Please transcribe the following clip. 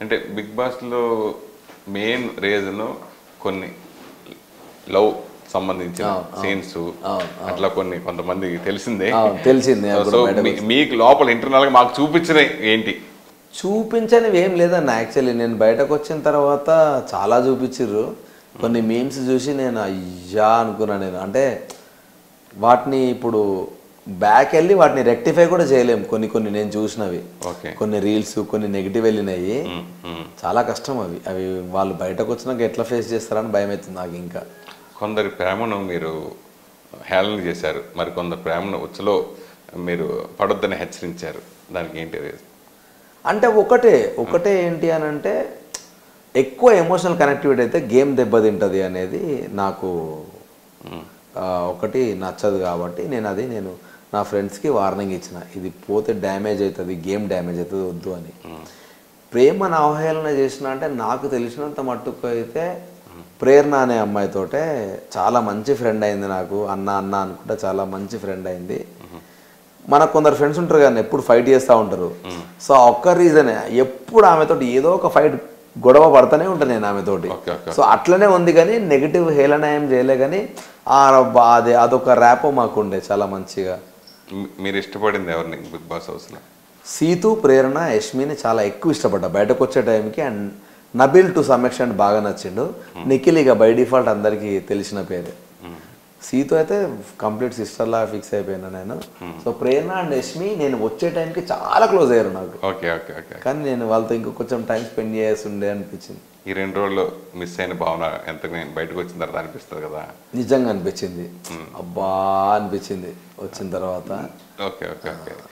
అంటే బిగ్ బాస్లో main reason కొన్ని లవ్ సంబంధించిన అవును, అవును. సీన్స్ అవును, అట్లా కొన్ని కొంతమంది తెలిసిందే అవును, తెలిసింది నాకు సో కూడా బయటకు మీ- మీకు లోపల ఇంటర్నల్ గా మాకు చూపించిన ఏంటి చూపించనివి ఏం లేదన్న యాక్చువల్లీ నేను బయటకు వచ్చిన తర్వాత చాలా చూపించిర్రు కొన్ని మీమ్స్ చూసి నేను అయ్యా అనుకున్నా నేను అంటే వాటిని ఇప్పుడు బ్యాక్ వెళ్ళి వాటిని రెక్టిఫై కూడా చేయలేము కొన్ని కొన్ని నేను చూసినవి ఓకే కొన్ని రీల్స్ కొన్ని నెగిటివ్ వెళ్ళినాయి ఉమ్, ఉమ్. చాలా కష్టం అవి అవి వాళ్ళు బయటకు వచ్చినాక ఎట్లా ఫేస్ చేస్తారని భయం అవుతుంది నాకు ఇంకా కొందరి ప్రేమను మీరు హేళన చేశారు మరి కొందరు ప్రేమను ఉచ్చలో మీరు పడొద్దని హెచ్చరించారు దానికి ఏంటి reason? అంటే ఒకటే ఒకటే ఏంటి అని అంటే ఎక్కువ ఎమోషనల్ కనెక్టివిటీ అయితే గేమ్ దెబ్బతింటది అనేది నాకు ఆ, ఒకటి నచ్చదు కాబట్టి నేను అది నేను నా ఫ్రెండ్స్కి వార్నింగ్ ఇచ్చిన ఇది పోతే డ్యామేజ్ అవుతుంది గేమ్ డ్యామేజ్ అవుతుంది వద్దు అని ప్రేమను అవహేళన చేసిన అంటే నాకు తెలిసినంత మట్టుకు అయితే ప్రేరణ అనే అమ్మాయితోటే చాలా మంచి ఫ్రెండ్ అయింది నాకు అన్న అన్న అనుకుంటే చాలా మంచి ఫ్రెండ్ అయింది మనకు కొందరు ఫ్రెండ్స్ ఉంటారు కానీ ఎప్పుడు ఫైట్ చేస్తూ ఉంటారు సో ఆ ఒక్క రీజనే ఎప్పుడు ఆమెతోటి ఏదో ఒక ఫైట్ గొడవ పడతానే ఉంటాను నేను ఆమెతోటి ఓకే, ఓకే. సో అట్లనే ఉంది కానీ నెగిటివ్ హేళన ఏం చేయలే కానీ ఆ రబ్బా అదే అదొక ర్యాపో మాకు ఉండే చాలా మంచిగా మీ- మీరు ఇష్టపడింది ఎవరిని బిగ్ బాస్ హౌస్లో సీతు ప్రేరణ యష్మిని చాలా ఎక్కువ ఇష్టపడ్డా బయటకు వచ్చే టైంకి and Nabeel to some extent బాగా నచ్చిండు నిఖిల్ ఇక బై డిఫాల్ట్ అందరికీ తెలిసిన పేరే సీతు అయితే కంప్లీట్ సిస్టర్ లాగా ఫిక్స్ అయిపోయినా నేను సో ప్రేరణ అండ్ యష్మి నేను వచ్చే టైంకి చాలా క్లోజ్ అయ్యారు నాకు ఓకే ఓకే ఓకే కానీ నేను వాళ్ళతో ఇంకో కొంచెం టైం స్పెండ్ చేసి ఉండే అనిపించింది ఈ రెండు రోజుల్లో మిస్ అయిన భావన ఎంత నేను బయటకు వచ్చిన తర్వాత అనిపిస్తుంది కదా నిజంగా అనిపించింది అబ్బా అనిపించింది వచ్చిన తర్వాత ఓకే ఓకే ఓకే